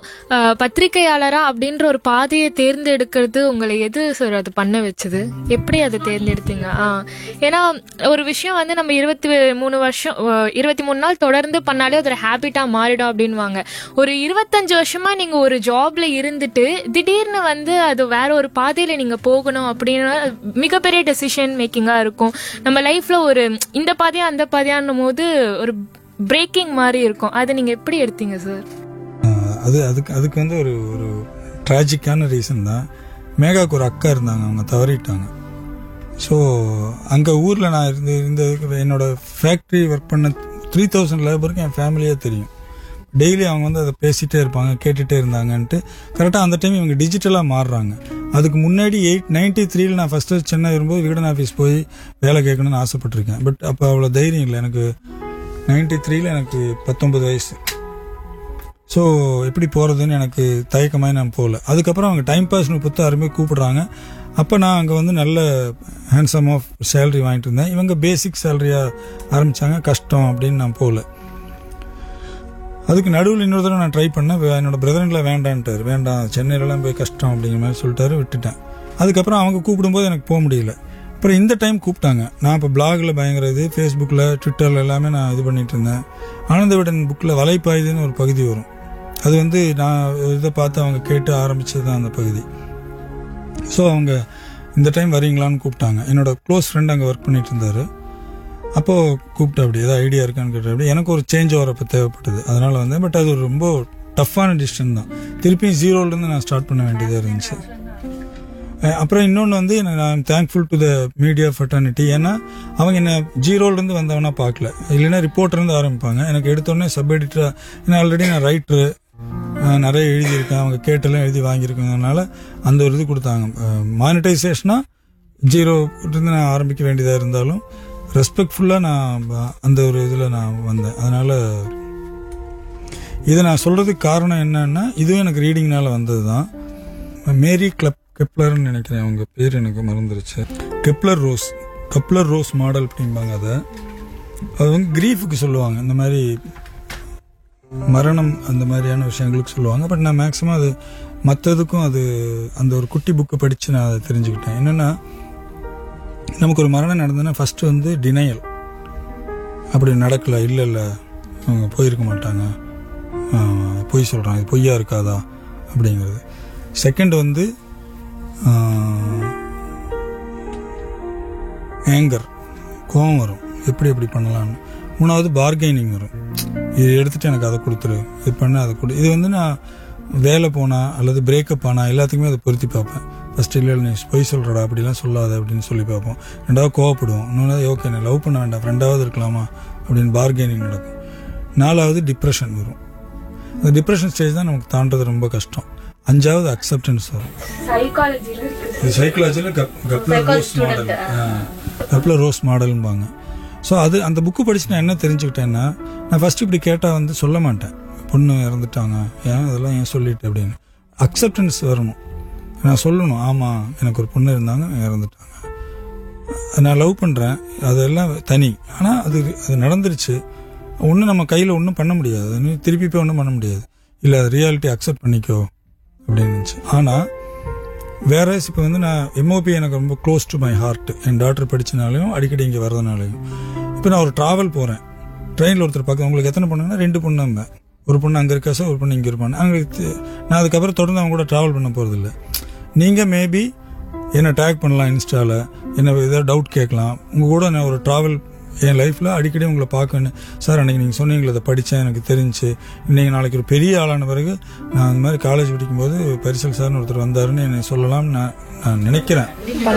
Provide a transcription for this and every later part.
அஹ், பத்திரிக்கையாளரா அப்படின்ற ஒரு பாதையை தேர்ந்தெடுக்கிறது உங்களை எது சார் அது பண்ண வச்சது எப்படி அதை தேர்ந்தெடுத்தீங்க ஆ ஏன்னா ஒரு விஷயம் வந்து நம்ம இருபத்தி மூணு வருஷம் அஹ், இருபத்தி மூணு நாள் தொடர்ந்து பண்ணாலே அது ஒரு ஹேபிட்டா மாறிடும் அப்படின்வாங்க ஒரு இருபத்தஞ்சு வருஷமா நீங்க ஒரு ஜாப்ல இருந்துட்டு திடீர்னு வந்து அது வேற ஒரு பாதையில நீங்க போகணும் அப்படின்னு மிகப்பெரிய டெசிஷன் மேக்கிங்கா இருக்கும் நம்ம லைஃப்ல ஒரு இந்த பாதையா அந்த பாதையான்னும் போது ஒரு பிரேக்கிங் மாதிரி இருக்கும் அதை நீங்க எப்படி எடுத்தீங்க சார் ஆஹ் அது அதுக்கு அதுக்கு வந்து ஒரு ஒரு ட்ராஜிக்கான ரீசன் தான் மேகாவுக்கு ஒரு அக்கா இருந்தாங்க அவங்க தவறிட்டாங்க ஸோ அங்கே ஊரில் நான் இருந்து இருந்த என்னோட ஃபேக்ட்ரி ஒர்க் பண்ண த்ரீ தௌசண்ட் லேபருக்கு என் ஃபேமிலியே தெரியும் டெய்லி அவங்க வந்து அதை பேசிகிட்டே இருப்பாங்க கேட்டுகிட்டே இருந்தாங்கன்ட்டு கரெக்டாக அந்த டைம் இவங்க டிஜிட்டலாக மாறுறாங்க அதுக்கு முன்னாடி எயிட் நைன்டி த்ரீல நான் ஃபஸ்ட்டு சென்னை வரும்போது விகடன் ஆஃபீஸ் போய் வேலை கேட்கணும்னு ஆசைப்பட்டிருக்கேன் பட் அப்போ அவ்வளோ தைரியம் இல்லை எனக்கு நைன்டி த்ரீல எனக்கு பத்தொன்பது வயசு ஸோ எப்படி போகிறதுன்னு எனக்கு தயக்கமாய் நான் போகல அதுக்கப்புறம் அவங்க டைம் பாஸ்னு புத்து அருமையாக கூப்பிடுறாங்க அப்போ நான் அங்கே வந்து நல்ல ஹேண்ட்ஸம் ஆஃப் சேலரி வாங்கிட்டு இருந்தேன் இவங்க பேசிக் சேலரியாக ஆரம்பித்தாங்க கஷ்டம் அப்படின்னு நான் போகல அதுக்கு நடுவில் இன்னொரு தடவை நான் ட்ரை பண்ணேன் வே- என்னோட பிரதருங்களை வேண்டான்ட்டார் வேண்டாம் சென்னையிலலாம் போய் கஷ்டம் அப்படிங்கிற மாதிரி சொல்லிட்டாரு விட்டுட்டேன் அதுக்கப்புறம் அவங்க கூப்பிடும்போது எனக்கு போக முடியல அப்புறம் இந்த டைம் கூப்பிட்டாங்க நான் இப்போ பிளாகில் பயங்கர இது ஃபேஸ்புக்கில் ட்விட்டரில் எல்லாமே நான் இது பண்ணிட்டு இருந்தேன் ஆனந்த விடன் புக்கில் வலைப்பாயுதுன்னு ஒரு பகுதி வரும் அது வந்து நான் இதை பார்த்து அவங்க கேட்டு ஆரம்பிச்சது தான் அந்த பகுதி ஸோ அவங்க இந்த டைம் வரீங்களான்னு கூப்பிட்டாங்க என்னோட க்ளோஸ் ஃப்ரெண்ட் அங்கே ஒர்க் பண்ணிட்டு இருந்தார் அப்போது கூப்பிட்டு அப்படி ஏதாவது ஐடியா இருக்கான்னு கேட்டு அப்படி எனக்கு ஒரு சேஞ்ச் ஓவர் அப்போ தேவைப்பட்டது அதனால் வந்தேன் பட் அது ஒரு ரொம்ப டஃப்பான டிசிஷன் தான் திருப்பியும் ஜீரோலேருந்து நான் ஸ்டார்ட் பண்ண வேண்டியதாக இருந்துச்சு அஹ் அப்புறம் இன்னொன்று வந்து எனக்கு நான் thankful to the media fraternity ஏன்னா அவங்க என்ன ஜீரோலேருந்து வந்தவனா பார்க்கல இல்லைன்னா ரிப்போர்ட்டர்லேருந்து ஆரம்பிப்பாங்க எனக்கு எடுத்தோடனே சப் எடிட்டராக ஏன்னா ஆல்ரெடி நான் ரைட்டரு நிறைய எழுதியிருக்கேன் அவங்க கேட்டெல்லாம் எழுதி வாங்கியிருக்கனால அந்த ஒரு இது கொடுத்தாங்க மானிட்டைசேஷனாக ஜீரோ இருந்து நான் ஆரம்பிக்க வேண்டியதாக இருந்தாலும் ரெஸ்பெக்ட்ஃபுல்லாக நான் ப- அந்த ஒரு இதில் நான் வந்தேன் அதனால் இதை நான் சொல்கிறதுக்கு காரணம் என்னன்னா இதுவும் எனக்கு ரீடிங்னால வந்தது தான் மேரி கிளப் கெப்லர்னு நினைக்கிறேன் அவங்க பேர் எனக்கு மறந்துருச்சு Kubler Ross Kubler Ross model அப்படிம்பாங்க அதை அது வந்து கிரீஃபுக்கு சொல்லுவாங்க இந்த மாதிரி மரணம் அந்த மாதிரியான விஷயங்களுக்கு சொல்லுவாங்க பட் நான் மேக்ஸிமம் அது மற்றதுக்கும் அது அந்த ஒரு குட்டி புக்கை படித்து நான் அதை தெரிஞ்சுக்கிட்டேன் என்னென்னா நமக்கு ஒரு மரணம் நடந்ததுன்னா ஃபஸ்ட்டு வந்து டினையல் அப்படி நடக்கல இல்லை இல்லை அவங்க போயிருக்க மாட்டாங்க ஆஹ், பொய் சொல்கிறாங்க இது பொய்யா இருக்காதா அப்படிங்கிறது செகண்ட் வந்து ஏங்கர் கோவம் வரும் எப்படி எப்படி பண்ணலாம்னு மூணாவது பார்கெனிங் வரும் இது எடுத்துட்டு எனக்கு அதை கொடுத்துரு இது பண்ண அதை கொடு இது வந்து நான் வேலை போனா அல்லது பிரேக்கப் ஆனா எல்லாத்துக்குமே அதை பொருத்தி பார்ப்பேன் ஃபர்ஸ்ட் இல்லை நீ பொய் சொல்கிறடா அப்படிலாம் சொல்லாத அப்படின்னு சொல்லி பார்ப்போம் ரெண்டாவது கோவப்படுவோம் இன்னொன்று ஓகே நான் லவ் பண்ண வேண்டாம் ஃப்ரெண்டாவது இருக்கலாமா அப்படின்னு பார்கெனிங் நடக்கும் நாலாவது டிப்ரெஷன் வரும் அந்த டிப்ரெஷன் ஸ்டேஜ் தான் நமக்கு தாண்டது ரொம்ப கஷ்டம் அஞ்சாவது அக்செப்டன்ஸ் வரும் இது சைக்காலஜியில் Kubler Ross model Kubler Ross மாடல்பாங்க ஸோ அது அந்த புக்கு படிச்சு நான் என்ன தெரிஞ்சுக்கிட்டேன்னா நான் ஃபர்ஸ்ட் இப்படி கேட்டால் வந்து சொல்ல மாட்டேன் பொண்ணு இறந்துட்டாங்க ஏன் அதெல்லாம் ஏன் சொல்லிட்டு அப்படின்னு அக்செப்டன்ஸ் வரணும் நான் சொல்லணும் ஆமாம் எனக்கு ஒரு பொண்ணு இருந்தாங்க இறந்துட்டாங்க நான் லவ் பண்ணுறேன் அதெல்லாம் தனி ஆனால் அது அது நடந்துருச்சு ஒன்றும் நம்ம கையில் ஒன்றும் பண்ண முடியாது அது நீ திருப்பி போய் ஒன்றும் பண்ண முடியாது இல்லை அது ரியாலிட்டி அக்செப்ட் பண்ணிக்கோ அப்படின்னு இருந்துச்சு ஆனால் வேற இப்போ வந்து நான் எம்ஓபி எனக்கு ரொம்ப க்ளோஸ் டு மை ஹார்ட் என் டாக்டர் படிச்சனாலையும் அடிக்கடி இங்கே வரதுனாலையும் இப்போ நான் ஒரு ட்ராவல் போகிறேன் ட்ரெயினில் ஒருத்தர் பார்க்க உங்களுக்கு எத்தனை பொண்ணுங்கன்னா ரெண்டு பொண்ணு இருந்தேன் ஒரு பொண்ணு அங்கே இருக்கா சார் ஒரு பொண்ணு இங்கே இருப்பாங்க அங்கே தி- நான் அதுக்கப்புறம் தொடர்ந்து அவங்க கூட ட்ராவல் பண்ண போகிறதில்ல நீங்கள் மேபி என்னை டேக் பண்ணலாம் இன்ஸ்டாவில் என்ன ஏதாவது டவுட் கேட்கலாம் உங்கள் கூட நான் ஒரு ட்ராவல் என் லைஃப்பில் அடிக்கடி உங்களை பார்க்கணும் சார் அன்றைக்கி நீங்கள் சொன்னீங்களே அதை படித்தேன் எனக்கு தெரிஞ்சு இன்னைக்கு நாளைக்கு ஒரு பெரிய ஆளான பிறகு நான் அந்த மாதிரி காலேஜ் படிக்கும்போது பரிசல் சார்னு ஒருத்தர் வந்தாருன்னு என்னை சொல்லலாம்னு நான் நான் நினைக்கிறேன்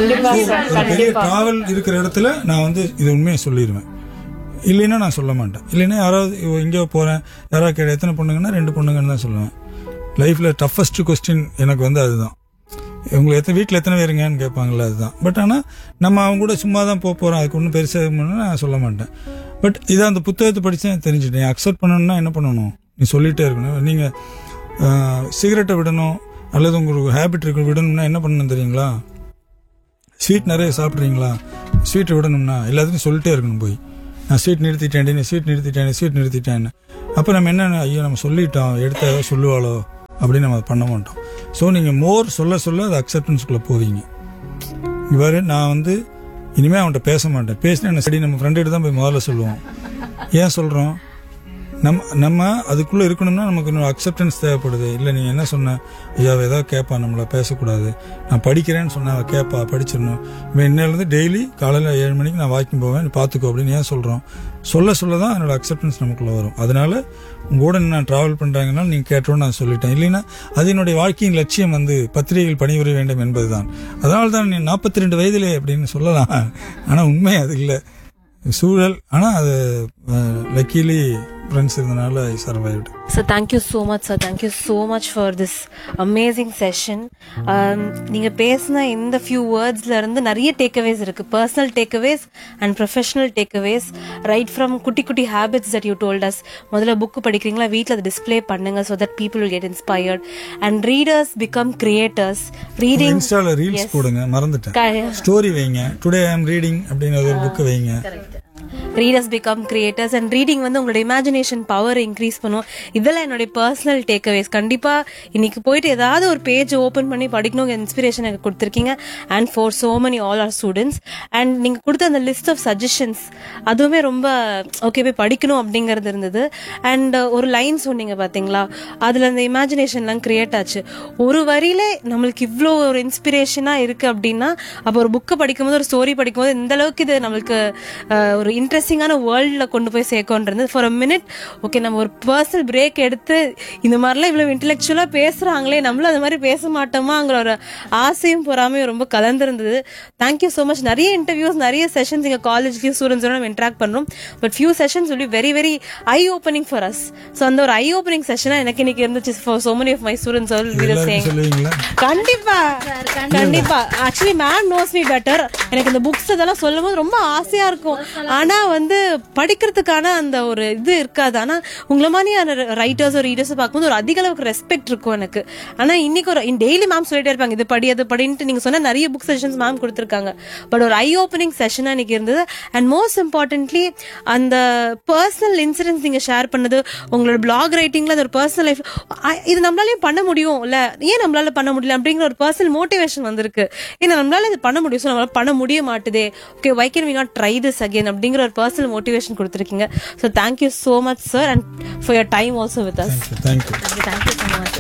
ஒரு பெரிய டிராவல் இருக்கிற இடத்துல நான் வந்து இது உண்மையை சொல்லிடுவேன் இல்லைன்னா நான் சொல்ல மாட்டேன் இல்லைன்னா யாராவது இங்கே போகிறேன் யாராவது கேட்ட எத்தனை பொண்ணுங்கன்னா ரெண்டு பொண்ணுங்கன்னு தான் சொல்லுவேன் லைஃப்பில் டஃபஸ்ட் கொஸ்டின் எனக்கு வந்து அதுதான் உங்களை எத்தனை வீட்டில் எத்தனை பேருங்கன்னு கேட்பாங்கல்ல அதுதான் பட் ஆனால் நம்ம அவங்க கூட சும்மா தான் போக போகிறோம் அதுக்கு ஒன்றும் பெருசாக நான் சொல்ல மாட்டேன் பட் இதை அந்த புத்தகத்தை படித்து நான் தெரிஞ்சுட்டேன் அக்செப்ட் பண்ணணும்னா என்ன பண்ணணும் நீ சொல்லிகிட்டே இருக்கணும் நீங்கள் சிகரெட்டை விடணும் அல்லது உங்களுக்கு ஹேபிட் இருக்கு விடணும்னா என்ன பண்ணணும் தெரியுங்களா ஸ்வீட் நிறைய சாப்பிட்றீங்களா ஸ்வீட்டை விடணும்னா எல்லாத்தையும் சொல்லிட்டே இருக்கணும் போய் நான் ஸ்வீட் நிறுத்திட்டேன் நீ ஸ்வீட் நிறுத்திட்டேன் ஸ்வீட் நிறுத்திட்டேன்னு அப்போ நம்ம என்ன ஐயோ நம்ம சொல்லிட்டோம் எடுத்த ஏதோ சொல்லுவாளோ அப்படின்னு நம்ம அதை பண்ண மாட்டோம் ஸோ நீங்கள் மோர் சொல்ல சொல்ல அது அக்செப்டன்ஸ்குள்ளே போவீங்க இவர் நான் வந்து இனிமேல் அவன்கிட்ட பேச மாட்டேன் பேசினா என்ன சரி நம்ம ஃப்ரெண்டு தான் போய் முதல்ல சொல்லுவோம் ஏன் சொல்கிறோம் நம்ம நம்ம அதுக்குள்ளே இருக்கணும்னா நமக்கு இன்னொரு அக்செப்டன்ஸ் தேவைப்படுது இல்லை நீ என்ன சொன்ன ஐயா அவ ஏதாவது கேட்பா நம்மளை பேசக்கூடாது நான் படிக்கிறேன்னு சொன்னேன் அவள் கேட்பா படிச்சிடணும் இப்போ இன்னிலேருந்து டெய்லி காலையில் ஏழு மணிக்கு நான் வாக்கிங் போவேன் நீ பார்த்துக்கோ அப்படின்னு ஏன் சொல்கிறோம் சொல்ல சொல்ல தான் என்னோட அக்செப்டன்ஸ் நமக்குள்ள வரும் அதனால உங்க கூட நான் டிராவல் பண்ணுறாங்கன்னா நீங்கள் கேட்டோன்னு நான் சொல்லிட்டேன் இல்லைன்னா அது என்னுடைய வாழ்க்கையின் லட்சியம் வந்து பத்திரிகையில் பணிபுரிய வேண்டும் என்பதுதான் அதனால தான் நீ நாற்பத்தி ரெண்டு வயதிலே அப்படின்னு சொல்லலாம் ஆனால் உண்மை அது இல்லை சூழல் ஆனால் அது லக்கிலி ஃப்ரெண்ட்ஸ் இருந்தனால I survived So thank you so much, sir. Thank you so much for this amazing session. Um, நீங்க பேசின இந்த few wordsல இருந்து நிறைய டேக்அவேஸ் இருக்கு personal takeaways and professional takeaways right from குட்டி குட்டி habits that you told us முதல்ல book படிக்கிறீங்களா வீட்டில் அதை டிஸ்ப்ளே பண்ணுங்க so that people will get inspired and readers become creators reading இன்ஸ்டால ரீல்ஸ் போடுங்க மறந்துட்டேன் ஸ்டோரி வைங்க டுடே ஐ அம் ரீடிங் அப்படின்னு ஒரு புக் வைங்க readers become creators and reading வந்து உங்களோட இமேஜினேஷன் பவர் இன்க்ரீஸ் பண்ணும் இதெல்லாம் என்னுடைய பர்சனல் டேக்அவேஸ் கண்டிப்பா இன்னைக்கு போயிட்டு ஏதாவது ஒரு பேஜ் ஓபன் பண்ணி படிக்கணும் இன்ஸ்பிரேஷன் எனக்கு கொடுத்துருக்கீங்க and for so many all our students and நீங்க கொடுத்த அந்த லிஸ்ட் ஆஃப் சஜஷன்ஸ் அதுவுமே ரொம்ப ஓகே போய் படிக்கணும் அப்படிங்கிறது இருந்தது அண்ட் ஒரு லைன் சொன்னீங்க பாத்தீங்களா அதுல அந்த இமேஜினேஷன்லாம் கிரியேட் ஆச்சு ஒரு வரியில நம்மளுக்கு இவ்வளோ ஒரு இன்ஸ்பிரேஷனா இருக்கு அப்படின்னா அப்போ ஒரு புக்கை படிக்கும்போது ஒரு ஸ்டோரி படிக்கும்போது இந்த அளவுக்கு இது நம்மளுக்கு அஹ், ஒரு இன்ட்ரெஸ்டிங்கான வேர்ல்ட்ல கொண்டு போய் சேர்க்கோன்றது ஃபார் அ மினிட் ஓகே நம்ம ஒரு பர்சனல் பிரேக் எடுத்து இந்த மாதிரிலாம் இவ்வளவு இன்டெலெக்சுவலா பேசுறாங்களே நம்மளும் அந்த மாதிரி பேச மாட்டோமாங்கிற ஒரு ஆசையும் பொறாமையும் ரொம்ப கலந்துருந்தது தேங்க்யூ ஸோ மச் நிறைய இன்டர்வியூஸ் நிறைய செஷன்ஸ் எங்க காலேஜ்லயும் ஸ்டூடெண்ட்ஸோட நம்ம இன்ட்ராக்ட் பண்றோம் but few sessions will be very very eye opening for us so அந்த ஒரு ஐ ஓப்பனிங் செஷனா எனக்கு இன்னைக்கு இருந்துச்சு for so many of my students all we were எல்லாருக்கும் saying சொல்லுவீங்களா கண்டிப்பா கண்டிப்பா actually ma'am knows me better எனக்கு இந்த புக்ஸ் இதெல்லாம் சொல்லும் போது ரொம்ப ஆசையா இருக்கும் ஆனா வந்து படிக்கிறதுக்கான அந்த ஒரு இது இருக்காது ஆனா உங்களை மாதிரியான ரைட்டர்ஸ் ரீடர்ஸ் பார்க்கும்போது ஒரு அதிக அளவுக்கு ரெஸ்பெக்ட் இருக்கும் எனக்கு ஆனா இன்னைக்கு ஒரு டெய்லி மேம் சொல்லிட்டே இருப்பாங்க இது படி அது படின்ட்டு நீங்க சொன்ன நிறைய புக் செஷன்ஸ் மேம் கொடுத்துருக்காங்க பட் ஒரு ஐ ஓப்பனிங் செஷனா இன்னைக்கு இருந்தது அண்ட் மோஸ்ட் இம்பார்ட்டன்ட்லி அந்த பர்சனல் இன்சிடென்ட்ஸ் நீங்க ஷேர் பண்ணது உங்களோட பிளாக் ரைட்டிங்ல அது ஒரு பர்சனல் லைஃப் இது நம்மளாலயும் பண்ண முடியும் இல்ல ஏன் நம்மளால பண்ண முடியல அப்படிங்கிற ஒரு பர்சனல் மோட்டிவேஷன் வந்திருக்கு ஏன்னா நம்மளால இது பண்ண முடியும் ஸோ நம்மளால பண்ண முடிய மாட்டுதே okay why can we not try this again அப்படிங்கிற ஒரு பர்சனல் மோட்டிவேஷன் கொடுத்துருக்கீங்க so thank you so much sir and for your time also with us thank you thank you so much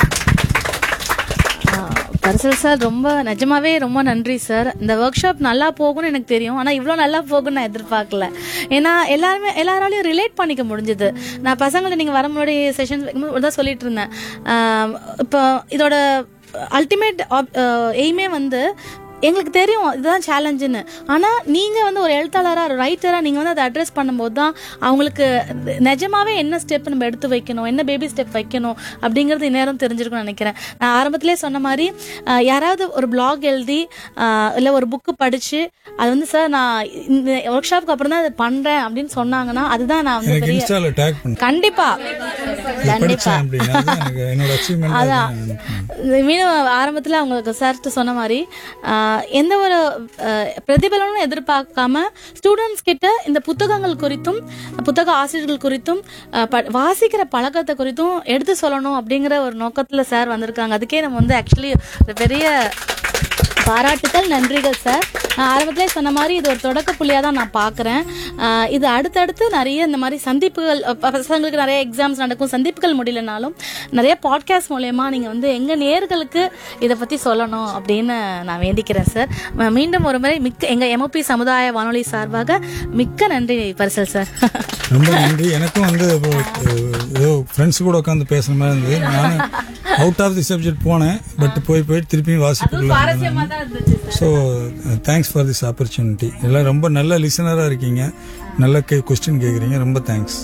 Parisal sir ரொம்ப நிஜமாவே ரொம்ப நன்றி சார் இந்த ஒர்க் ஷாப் நல்லா போகும்னு எனக்கு தெரியும் ஆனால் இவ்வளோ நல்லா போகும்னு நான் எதிர்பார்க்கல ஏன்னா எல்லாருமே எல்லாராலையும் ரிலேட் பண்ணிக்க முடிஞ்சது நான் பசங்களை நீங்கள் வர முன்னாடி செஷன்ஸ் வைக்கும்போது தான் சொல்லிட்டு இருந்தேன் ஆம், இப்போ இதோட அல்டிமேட் எய்மே வந்து எங்களுக்கு தெரியும் இதுதான் சேலஞ்சுன்னு ஆனால் நீங்கள் வந்து ஒரு எழுத்தாளராக ரைட்டராக நீங்கள் வந்து அதை அட்ரஸ் பண்ணும்போது தான் அவங்களுக்கு நிஜமாவே என்ன ஸ்டெப் நம்ம எடுத்து வைக்கணும் என்ன பேபி ஸ்டெப் வைக்கணும் அப்படிங்கிறது இந்நேரம் தெரிஞ்சிருக்கும்னு நினைக்கிறேன் நான் ஆரம்பத்திலே சொன்ன மாதிரி அஹ், யாராவது ஒரு பிளாக் எழுதி இல்லை ஒரு புக்கு படித்து அது வந்து சார் நான் இந்த ஒர்க் ஷாப்புக்கு அப்புறம் தான் அதை பண்ணுறேன் அப்படின்னு சொன்னாங்கன்னா அதுதான் நான் வந்து எனக்கு பெரிய இன்ஸ்டால டேக் பண்ணு கண்டிப்பா படிச்சேன் அப்படின்னா அதுதான் எனக்கு என்னோட அச்சீவ்மெண்ட் அதான் மீண்டும் ஆரம்பத்தில் அவங்க சார்கிட்ட சொன்ன மாதிரி ஆஹ், எந்த ஒரு ஆஹ், பிரதிபலனும் எதிர்பார்க்காம ஸ்டூடெண்ட்ஸ் கிட்ட இந்த புத்தகங்கள் குறித்தும் புத்தக ஆசிரியர்கள் குறித்தும் ஆஹ், ப- வாசிக்கிற பழக்கத்தை குறித்தும் எடுத்து சொல்லணும் அப்படிங்கிற ஒரு நோக்கத்துல சார் வந்திருக்காங்க அதுக்கே நம்ம வந்து ஆக்சுவலி பெரிய பாராட்டுக்கள் நன்றிகள் சார் நான் ஆரம்பத்திலே சொன்ன மாதிரி இது ஒரு தொடக்க புள்ளியாக தான் நான் பார்க்குறேன் இது அடுத்தடுத்து நிறைய இந்த மாதிரி சந்திப்புகள் அஹ் பசங்களுக்கு நிறைய எக்ஸாம்ஸ் நடக்கும் சந்திப்புகள் முடியலனாலும் நிறைய பாட்காஸ்ட் மூலயமா நீங்கள் வந்து எங்கள் நேர்களுக்கு இதை பற்றி சொல்லணும் அப்படின்னு நான் வேண்டிக்கிறேன் சார் ம- மீண்டும் ஒரு முறை மிக்க எங்கள் எம்ஓபி சமுதாய வானொலி சார்பாக மிக்க நன்றி பரிசல் சார் ரொம்ப நன்றி எனக்கும் வந்து இப்போ, அஹ், ஏதோ ஃப்ரெண்ட்ஸ் கூட உட்காந்து பேசுற மாதிரி இருந்தது நானும் அவுட் ஆஃப் தி சப்ஜெக்ட் போனேன் பட் போய் போய் திருப்பியும் வாசிப்புக்குள்ள so thanks for this opportunity எல்லாம் ரொம்ப நல்ல லிசனராக இருக்கீங்க நல்ல கே கொஸ்டின் கேட்குறீங்க ரொம்ப தேங்க்ஸ்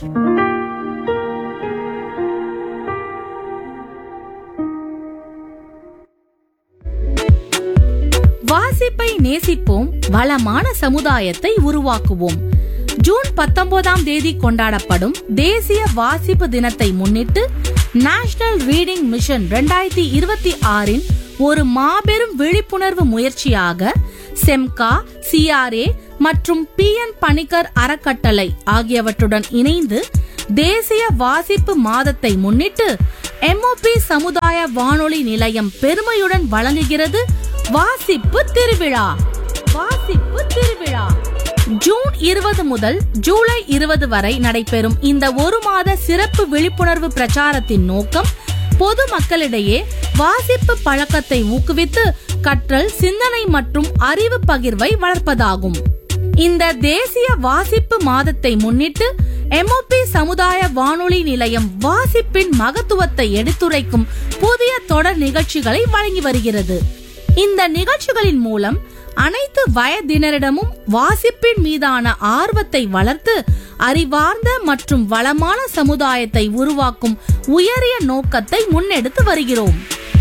வாசிப்பை நேசிப்போம் வளமான சமுதாயத்தை உருவாக்குவோம் ஜூன் பத்தொன்பதாம் தேதி கொண்டாடப்படும் தேசிய வாசிப்பு தினத்தை முன்னிட்டு நேஷனல் ரீடிங் மிஷன் 2026 இருபத்தி ஆறின் ஒரு மாபெரும் விழிப்புணர்வு முயற்சியாக செம்கா சிஆர்ஏ மற்றும் பி என் பணிக்கர் அறக்கட்டளை ஆகியவற்றுடன் இணைந்து தேசிய வாசிப்பு மாதத்தை முன்னிட்டு எம்ஓபி சமுதாய வானொலி நிலையம் பெருமையுடன் வழங்குகிறது வாசிப்பு திருவிழா வாசிப்பு திருவிழா ஜூன் இருபது முதல் ஜூலை இருபது வரை நடைபெறும் இந்த ஒரு மாத சிறப்பு விழிப்புணர்வு பிரச்சாரத்தின் நோக்கம் பொது மக்களிடையே வாசிப்பு பழக்கத்தை ஊக்குவித்து கற்றல் சிந்தனை மற்றும் அறிவு பகிர்வை வளர்ப்பதாகும் இந்த தேசிய வாசிப்பு மாதத்தை முன்னிட்டு எம்ஓபி சமுதாய வானொலி நிலையம் வாசிப்பின் மகத்துவத்தை எடுத்துரைக்கும் புதிய தொடர் நிகழ்ச்சிகளை வழங்கி வருகிறது இந்த நிகழ்ச்சிகளின் மூலம் அனைத்து வயதினரிடமும் வாசிப்பின் மீதான ஆர்வத்தை வளர்த்து அறிவார்ந்த மற்றும் வளமான சமுதாயத்தை உருவாக்கும் உயரிய நோக்கத்தை முன்னெடுத்து வருகிறோம்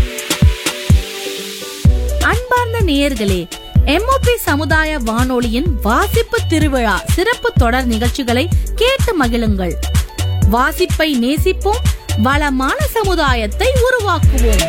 அன்பார்ந்த நேயர்களே எம்ஓபி சமுதாய வானொலியின் வாசிப்பு திருவிழா சிறப்பு தொடர் நிகழ்ச்சிகளை கேட்டு மகிழுங்கள் வாசிப்பை நேசிப்போம் வளமான சமுதாயத்தை உருவாக்குவோம்